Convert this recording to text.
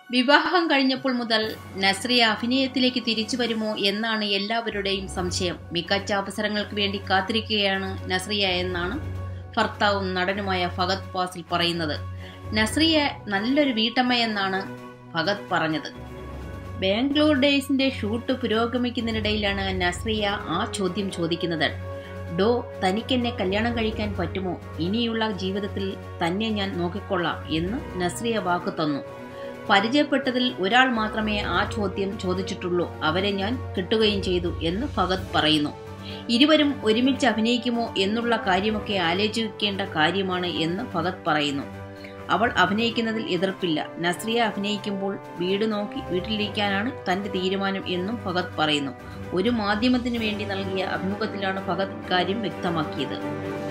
വിവാഹം കഴിഞ്ഞപ്പോൾ മുതൽ നസ്രിയ അഭിനയത്തിലേക്ക് തിരിച്ചു വരുമോ എന്നാണ് എല്ലാവരുടെയും സംശയം മികച്ച അവസരങ്ങൾക്ക് വേണ്ടി കാത്തിരിക്കുകയാണ് നസ്രിയ എന്നാണ് ഭർത്താവും നടനുമായ ഫഗത് ഫാസിൽ പറയുന്നത് നസ്രിയ നല്ലൊരു വീട്ടമ്മയെന്നാണ് ഭഗത് പറഞ്ഞത് ബാംഗ്ലൂർ ഡേയ്സിന്റെ ഷൂട്ട് പുരോഗമിക്കുന്നതിനിടയിലാണ് നസ്രിയ ആ ചോദ്യം ചോദിക്കുന്നത് ഡോ തനിക്കെന്നെ കല്യാണം കഴിക്കാൻ പറ്റുമോ ഇനിയുള്ള ജീവിതത്തിൽ തന്നെ ഞാൻ നോക്കിക്കൊള്ളാം എന്ന് നസ്രിയ വാക്ക് തന്നു പരിചയപ്പെട്ടതിൽ ഒരാൾ മാത്രമേ ആ ചോദ്യം ചോദിച്ചിട്ടുള്ളൂ അവരെ ഞാൻ കിട്ടുകയും ചെയ്തു എന്ന് ഭഗത് പറയുന്നു ഇരുവരും ഒരുമിച്ച് അഭിനയിക്കുമോ എന്നുള്ള കാര്യമൊക്കെ ആലോചിക്കേണ്ട കാര്യമാണ് എന്ന് ഭഗത് പറയുന്നു അവൾ അഭിനയിക്കുന്നതിൽ എതിർപ്പില്ല നസ്രിയ അഭിനയിക്കുമ്പോൾ വീട് നോക്കി വീട്ടിലിരിക്കാനാണ് തന്റെ തീരുമാനം എന്നും ഭഗത് പറയുന്നു ഒരു മാധ്യമത്തിനു വേണ്ടി നൽകിയ അഭിമുഖത്തിലാണ് ഭഗത് ഇക്കാര്യം വ്യക്തമാക്കിയത്